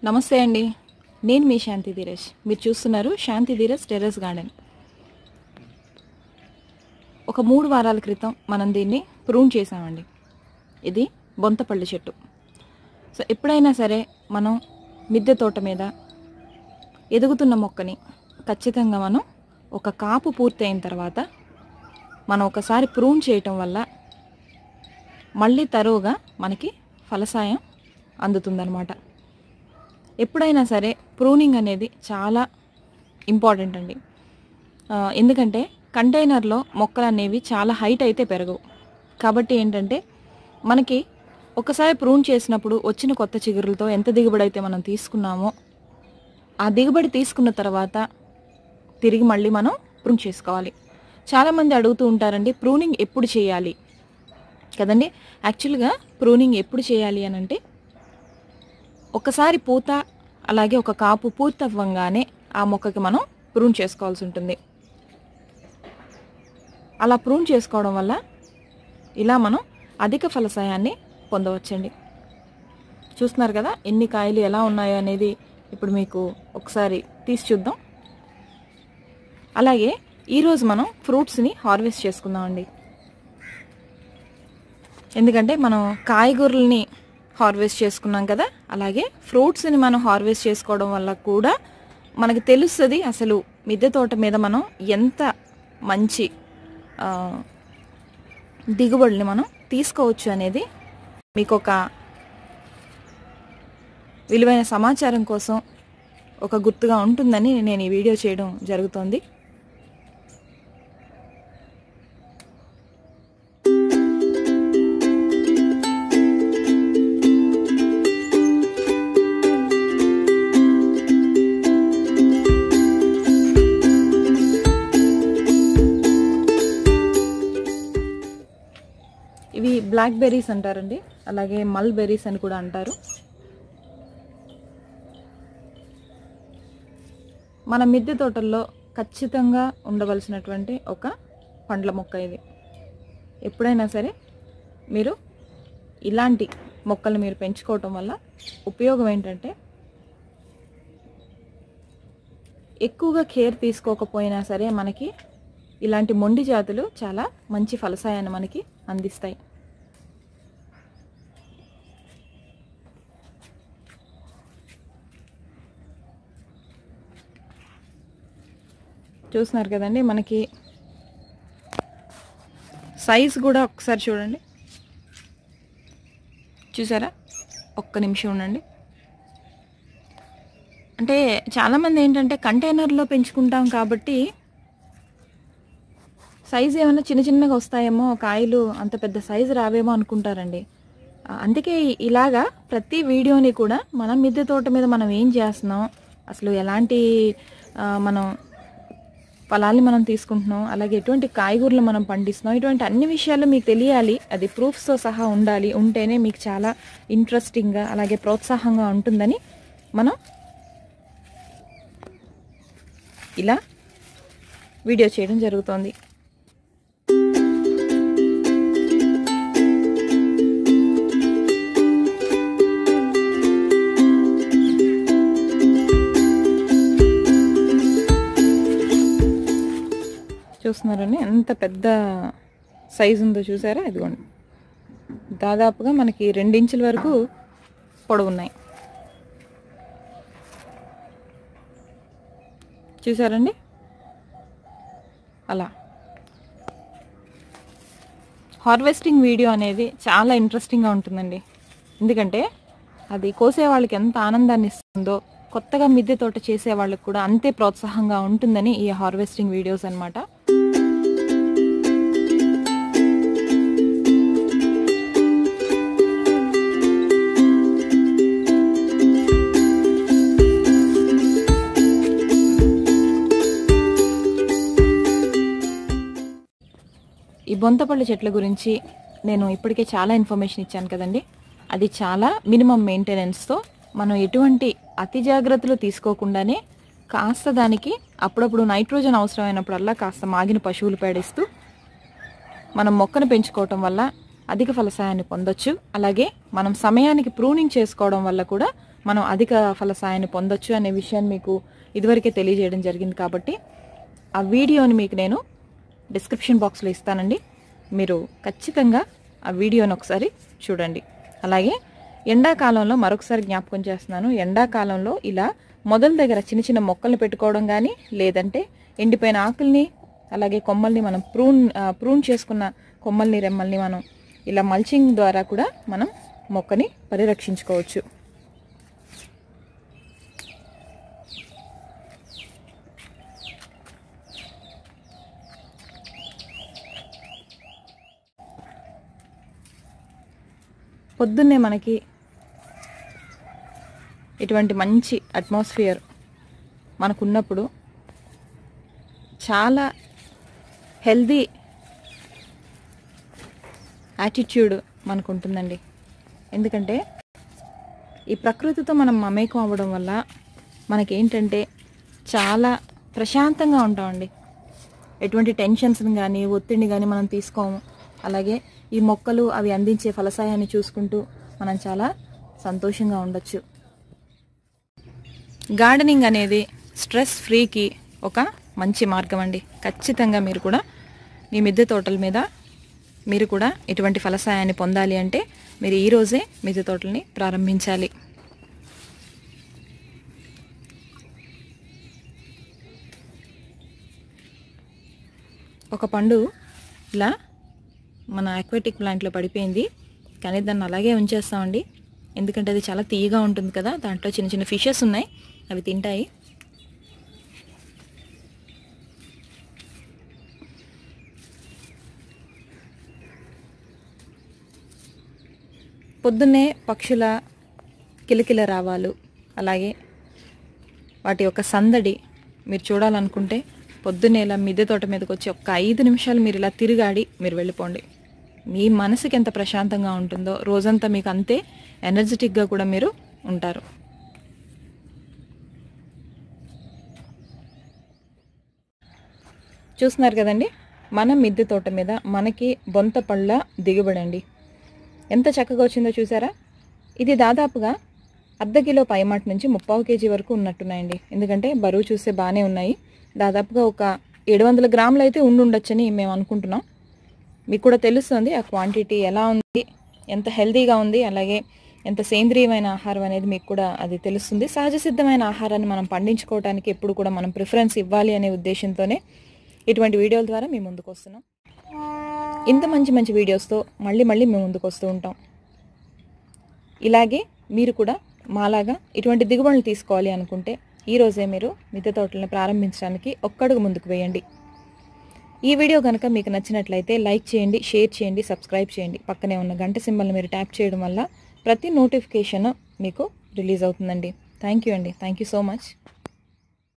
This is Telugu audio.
నమస్తే అండి నేను మీ శాంతి ధీరజ్ మీరు చూస్తున్నారు శాంతి ధీరజ్ టెర్రస్ గార్డెన్ ఒక మూడు వారాల క్రితం మనం దీన్ని ప్రూన్ చేసామండి ఇది బొంతపల్లి చెట్టు సో ఎప్పుడైనా సరే మనం మిద్దె తోట మీద ఎదుగుతున్న మొక్కని ఖచ్చితంగా మనం ఒక కాపు పూర్తి అయిన తర్వాత మనం ఒకసారి ప్రూన్ చేయటం వల్ల మళ్ళీ తరువుగా మనకి ఫలసాయం అందుతుందన్నమాట ఎప్పుడైనా సరే ప్రూనింగ్ అనేది చాలా ఇంపార్టెంట్ అండి ఆ, ఎందుకంటే కంటైనర్లో మొక్కలు అనేవి చాలా హైట్ అయితే పెరగవు కాబట్టి ఏంటంటే మనకి ఒకసారి ప్రూన్ చేసినప్పుడు వచ్చిన కొత్త చిగురులతో ఎంత దిగుబడి అయితే మనం తీసుకున్నామో ఆ దిగుబడి తీసుకున్న తర్వాత తిరిగి మళ్ళీ మనం ప్రూన్ చేసుకోవాలి చాలామంది అడుగుతూ ఉంటారండి ప్రూనింగ్ ఎప్పుడు చేయాలి కదండి యాక్చువల్గా ప్రూనింగ్ ఎప్పుడు చేయాలి అని అంటే ఒకసారి పూత అలాగే ఒక కాపు పూర్తి అవ్వంగానే ఆ మొక్కకి మనం ప్రూన్ చేసుకోవాల్సి ఉంటుంది అలా ప్రూన్ చేసుకోవడం వల్ల ఇలా మనం అధిక ఫలసాయాన్ని పొందవచ్చండి చూస్తున్నారు కదా ఎన్ని కాయలు ఎలా ఉన్నాయో అనేది ఇప్పుడు మీకు ఒకసారి తీసి చూద్దాం అలాగే ఈరోజు మనం ఫ్రూట్స్ని హార్వెస్ట్ చేసుకుందామండి ఎందుకంటే మనం కాయగూరల్ని హార్వెస్ట్ చేసుకున్నాం కదా అలాగే ఫ్రూట్స్ని మనం హార్వెస్ట్ చేసుకోవడం వల్ల కూడా మనకి తెలుస్తుంది అసలు మిద్దె తోట మీద మనం ఎంత మంచి ఆ, దిగుబడిని మనం తీసుకోవచ్చు అనేది మీకు ఒక విలువైన సమాచారం కోసం ఒక గుర్తుగా ఉంటుందని నేను ఈ వీడియో చేయడం జరుగుతోంది ఇవి బ్లాక్ బెర్రీస్ అంటారండి అలాగే మల్ బెర్రీస్ అని కూడా అంటారు మన మిద్దె తోటల్లో ఖచ్చితంగా ఉండవలసినటువంటి ఒక పండ్ల మొక్క ఇది ఎప్పుడైనా సరే మీరు ఇలాంటి మొక్కలు మీరు పెంచుకోవటం వల్ల ఉపయోగం ఏంటంటే ఎక్కువగా కేర్ తీసుకోకపోయినా సరే మనకి ఇలాంటి మొండి జాతులు చాలా మంచి ఫలసాయాన్ని మనకి అందిస్తాయి చూస్తున్నారు కదండి మనకి సైజ్ కూడా ఒకసారి చూడండి చూసారా ఒక్క నిమిషం ఉండండి అంటే చాలామంది ఏంటంటే కంటైనర్లో పెంచుకుంటాం కాబట్టి సైజు ఏమైనా చిన్న చిన్నగా వస్తాయేమో కాయలు అంత పెద్ద సైజు రావేమో అనుకుంటారండి ఆ, అందుకే ఇలాగా ప్రతి వీడియోని కూడా మనం మిద్దె తోట మీద మనం ఏం చేస్తున్నాం అసలు ఎలాంటి ఆ, మనం ఫలాల్ని మనం తీసుకుంటున్నాం అలాగే ఎటువంటి కాయగూరలు మనం పండిస్తున్నాం ఇటువంటి అన్ని విషయాలు మీకు తెలియాలి అది ప్రూఫ్స్తో సహా ఉండాలి ఉంటేనే మీకు చాలా ఇంట్రెస్టింగ్గా అలాగే ప్రోత్సాహంగా ఉంటుందని మనం ఇలా వీడియో చేయడం జరుగుతోంది చూస్తున్నారండి ఎంత పెద్ద సైజు ఉందో చూసారా ఇదిగోండి దాదాపుగా మనకి రెండించుల వరకు పొడవున్నాయి చూసారండి అలా హార్వెస్టింగ్ వీడియో అనేది చాలా ఇంట్రెస్టింగ్గా ఉంటుందండి ఎందుకంటే అది కోసే వాళ్ళకి ఎంత ఆనందాన్ని ఇస్తుందో కొత్తగా మిద్దె తోట చేసే వాళ్ళకి కూడా అంతే ప్రోత్సాహంగా ఉంటుందని ఈ హార్వెస్టింగ్ వీడియోస్ అన్నమాట ఈ బొంతపల్లి చెట్ల గురించి నేను ఇప్పటికే చాలా ఇన్ఫర్మేషన్ ఇచ్చాను కదండి అది చాలా మినిమం మెయింటెనెన్స్తో మనం ఎటువంటి అతి జాగ్రత్తలు తీసుకోకుండానే కాస్త దానికి అప్పుడప్పుడు నైట్రోజన్ అవసరమైనప్పుడల్లా కాస్త మాగిన పశువులు పేడిస్తూ మనం మొక్కను పెంచుకోవటం వల్ల అధిక ఫలసాయాన్ని పొందొచ్చు అలాగే మనం సమయానికి ప్రూనింగ్ చేసుకోవడం వల్ల కూడా మనం అధిక ఫలసాయాన్ని పొందొచ్చు అనే విషయాన్ని మీకు ఇదివరకే తెలియజేయడం జరిగింది కాబట్టి ఆ వీడియోని మీకు నేను డిస్క్రిప్షన్ బాక్స్లో ఇస్తానండి మీరు ఖచ్చితంగా ఆ వీడియోని ఒకసారి చూడండి అలాగే ఎండాకాలంలో మరొకసారి జ్ఞాపకం చేస్తున్నాను ఎండాకాలంలో ఇలా మొదల దగ్గర చిన్న చిన్న మొక్కల్ని పెట్టుకోవడం కానీ లేదంటే ఎండిపోయిన ఆకుల్ని అలాగే కొమ్మల్ని మనం ప్రూన్ ఆ, ప్రూన్ చేసుకున్న కొమ్మల్ని రెమ్మల్ని మనం ఇలా మల్చింగ్ ద్వారా కూడా మనం మొక్కని పరిరక్షించుకోవచ్చు పొద్దున్నే మనకి ఇటువంటి మంచి అట్మాస్ఫియర్ మనకున్నప్పుడు చాలా హెల్దీ యాటిట్యూడ్ మనకు ఉంటుందండి ఎందుకంటే ఈ ప్రకృతితో మనం మమేకం అవ్వడం వల్ల మనకేంటంటే చాలా ప్రశాంతంగా ఉంటామండి ఎటువంటి టెన్షన్స్ని కానీ ఒత్తిడిని కానీ మనం తీసుకోము అలాగే ఈ మొక్కలు అవి అందించే ఫలసాయాన్ని చూసుకుంటూ మనం చాలా సంతోషంగా ఉండొచ్చు గార్డెనింగ్ అనేది స్ట్రెస్ ఫ్రీకి ఒక మంచి మార్గం అండి ఖచ్చితంగా మీరు కూడా మీ మిద్దె తోటల మీద మీరు కూడా ఇటువంటి ఫలసాయాన్ని పొందాలి అంటే మీరు ఈరోజే మిద్దె తోటల్ని ప్రారంభించాలి ఒక పండు ఇలా మన అక్వాటిక్ ప్లాంట్లో పడిపోయింది కానీ దాన్ని అలాగే ఉంచేస్తామండి ఎందుకంటే అది చాలా తీయగా ఉంటుంది కదా దాంట్లో చిన్న చిన్న ఫిషెస్ ఉన్నాయి అవి తింటాయి పొద్దున్నే పక్షుల కిలకిల రావాలు అలాగే వాటి యొక్క సందడి మీరు చూడాలనుకుంటే పొద్దున్నే ఇలా మిద్దె తోట మీదకి వచ్చి ఒక్క ఐదు నిమిషాలు మీరు ఇలా తిరిగాడి మీరు వెళ్ళిపోండి మీ మనసుకి ఎంత ప్రశాంతంగా ఉంటుందో రోజంతా మీకు అంతే ఎనర్జెటిక్గా కూడా మీరు ఉంటారు చూస్తున్నారు కదండి మన మిద్దె తోట మీద మనకి బొంత పళ్ళ దిగుబడండి ఎంత చక్కగా వచ్చిందో చూసారా ఇది దాదాపుగా అర్ధ కిలో పైమాట నుంచి ముప్పావు కేజీ వరకు ఉన్నట్టున్నాయండి ఎందుకంటే బరువు చూస్తే బాగానే ఉన్నాయి దాదాపుగా ఒక ఏడు వందల గ్రాములు అయితే ఉండి ఉండొచ్చని మేము అనుకుంటున్నాం మీకు కూడా తెలుస్తుంది ఆ క్వాంటిటీ ఎలా ఉంది ఎంత హెల్తీగా ఉంది అలాగే ఎంత సేంద్రియమైన ఆహారం అనేది మీకు కూడా అది తెలుస్తుంది సహజ సిద్ధమైన ఆహారాన్ని మనం పండించుకోవడానికి ఎప్పుడు కూడా మనం ప్రిఫరెన్స్ ఇవ్వాలి అనే ఉద్దేశంతోనే ఇటువంటి వీడియోల ద్వారా మేము ముందుకు వస్తున్నాం ఇంత మంచి మంచి వీడియోస్తో మళ్ళీ మళ్ళీ మేము ముందుకు వస్తూ ఉంటాం ఇలాగే మీరు కూడా మాలాగా ఇటువంటి దిగుబడులు తీసుకోవాలి అనుకుంటే ఈ రోజే మీరు మిద్దె తోటలను ప్రారంభించడానికి ఒక్కడుగు ముందుకు వేయండి ఈ వీడియో కనుక మీకు నచ్చినట్లయితే లైక్ చేయండి షేర్ చేయండి సబ్స్క్రైబ్ చేయండి పక్కనే ఉన్న గంట సింబల్ని మీరు ట్యాప్ చేయడం వల్ల ప్రతి నోటిఫికేషన్ మీకు రిలీజ్ అవుతుందండి థ్యాంక్ యూ అండి థ్యాంక్ యూ సో మచ్